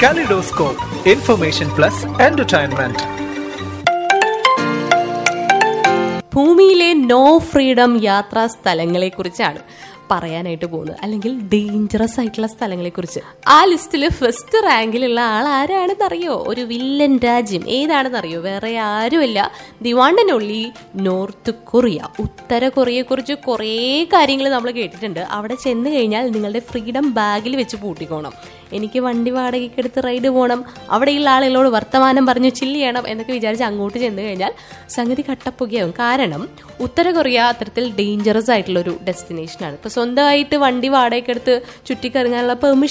Kaleidoscope, information plus entertainment. ഭൂമിയിലെ no freedom യാത്രാ സ്ഥലങ്ങളെ കുറിച്ചാണ് പറയാനായിട്ട് പോകുന്നത് അല്ലെങ്കിൽ ഡേഞ്ചറസ് ആയിട്ടുള്ള സ്ഥലങ്ങളെ കുറിച്ച് ആ ലിസ്റ്റിൽ ഫസ്റ്റ് റാങ്കിലുള്ള ആൾ ആരാണെന്ന് അറിയോ ഒരു വില്ലൻ രാജ്യം ഏതാണെന്ന് അറിയോ വേറെ ആരുമല്ല the one and only North Korea ഉത്തര കൊറിയയെ കുറിച്ച് കുറേ കാര്യങ്ങൾ നമ്മൾ കേട്ടിട്ടുണ്ട് അവിടെ ചെന്ന് കഴിഞ്ഞാൽ നിങ്ങളുടെ ഫ്രീഡം ബാഗിൽ വെച്ച് പൂട്ടിക്കോണം എനിക്ക് വണ്ടി വാടകയ്ക്ക് എടുത്ത് റൈഡ് പോകണം അവിടെയുള്ള ആളുകളോട് വർത്തമാനം പറഞ്ഞു ചില്ല് ചെയ്യണം എന്നൊക്കെ വിചാരിച്ച് അങ്ങോട്ട് ചെന്ന് കഴിഞ്ഞാൽ സംഗതി കട്ടപ്പുകയാവും കാരണം ഉത്തര കൊറിയ അത്തരത്തിൽ ഡേഞ്ചറസ് ആയിട്ടുള്ള ഒരു ഡെസ്റ്റിനേഷനാണ് ഇപ്പൊ സ്വന്തമായിട്ട് വണ്ടി വാടകയ്ക്ക് എടുത്ത് ചുറ്റിക്കറങ്ങാനുള്ള പെർമിഷൻ